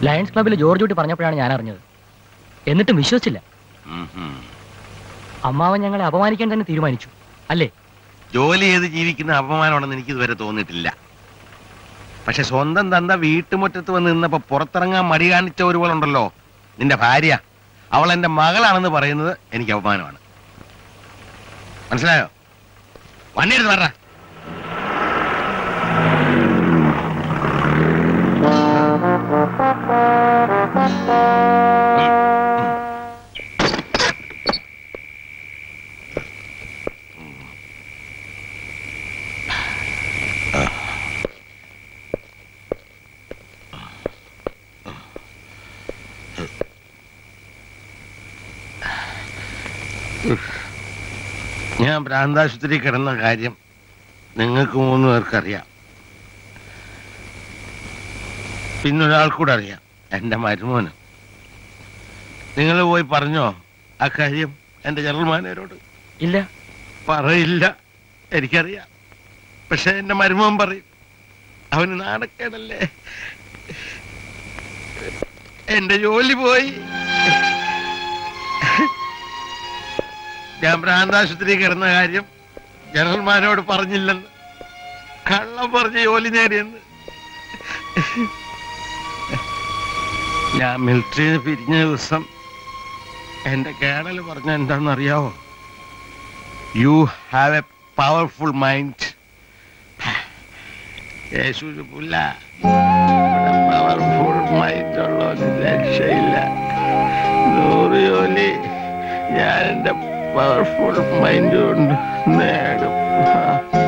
Lions ക്ലബ്ബിൽ George കുട്ടി പറഞ്ഞപ്പോഴാണ് ഞാൻ അറിഞ്ഞത് എന്നിട്ടും വിശ്വസിച്ചില്ല ഉം, ഉം. അമ്മാവൻ ഞങ്ങളെ അപമാനിക്കാൻ തന്നെ തീരുമാനിച്ചു അല്ലേ ജോലി ചെയ്ത് ജീവിക്കുന്ന അപമാനമാണെന്ന് എനിക്ക് ഇതുവരെ തോന്നിയിട്ടില്ല പക്ഷെ സ്വന്തം തന്ത വീട്ടുമുറ്റത്ത് വന്ന് നിന്നപ്പോ പുറത്തിറങ്ങാൻ മടി കാണിച്ച ഒരുവളുണ്ടല്ലോ നിന്റെ ഭാര്യ അവൾ എന്റെ മകളാണെന്ന് പറയുന്നത് എനിക്ക് അപമാനമാണ് മനസ്സിലായോ വണ്ടി എടുത്ത് പറ ഞാൻ ഭ്രാന്താശുപത്രി കിടന്ന കാര്യം നിങ്ങൾക്ക് മൂന്ന് പേർക്കറിയാം പിന്നൊരാൾ കൂടെ അറിയാം എന്റെ മരുമോന് നിങ്ങൾ പോയി പറഞ്ഞോ ആ കാര്യം എന്റെ ജനറൽ മാനേജരോട് ഇല്ല പറയില്ല എനിക്കറിയാം പക്ഷെ എന്റെ മരുമോൻ പറയും അവന് നാണക്കേടല്ലേ എന്റെ ജോലി പോയി ഞാൻ ഭ്രാന്താശുപത്രി കിടന്ന കാര്യം ജനറൽമാനോട് പറഞ്ഞില്ലെന്ന് കള്ളം പറഞ്ഞ് ജോലി നേടിയെന്ന് ഞാൻ മിലിറ്ററിയിൽ പിരിഞ്ഞ ദിവസം എന്റെ കേടൽ പറഞ്ഞ എന്താണെന്നറിയാവോ you have a powerful mind Yesu പുല്ല പവർഫുൾ മൈൻഡ് ഉള്ള ഒരു രക്ഷയില്ല നൂറ് ജോലി ഞാൻ എന്റെ പവർഫുൾ മൈൻഡ് കൊണ്ട് നേടും ആ.